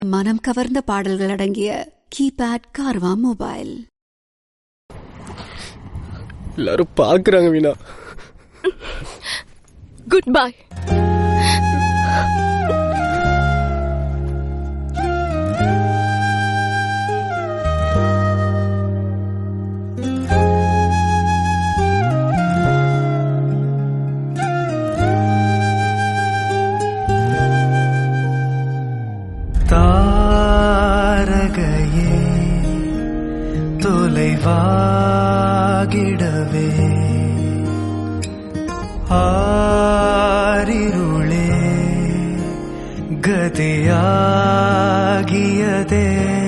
மனம் கவர்ந்த பாடல்கள் அடங்கிய கீபேட் கார்வா மொபைல் எல்லாரும் பாக்குறாங்க வீணா குட் பை தாரகையே தொலைவாகிடவே ஆரிருளே கதியாகியதே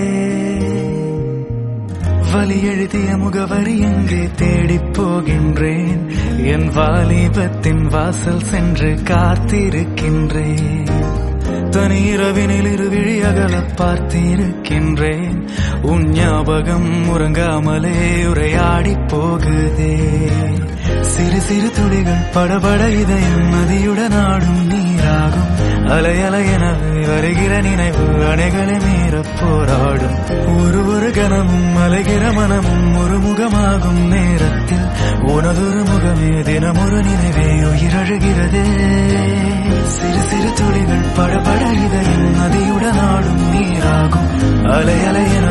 வலி எழுதிய முகவரி எங்கே தேடிப் போகின்றேன் என் வாலிபத்தின் வாசல் சென்று காத்திருக்கின்றேன் தனி இரவினில் இருவிழி அகல பார்த்திருக்கின்றேன் உன் ஞாபகம் உறங்காமலே உரையாடி போகுதே சிறு சிறு துளிகள் படபட இதயம் நதியுடன் ஆடும் நீராகும் அலை அலை எனவே வருகிற நினைவு அணைகளை மீற போராடும் ஒரு ஒரு கணமும் அலைகிற மனமும் ஒரு முகமாகும் நேரத்தில் உனதொரு முகமே தினமொரு நினைவே உயிரழுகிறதே சிறு சிறு துளிகள் படபட இதயம் நதியுடன் ஆடும் நீராகும் அலை அலை என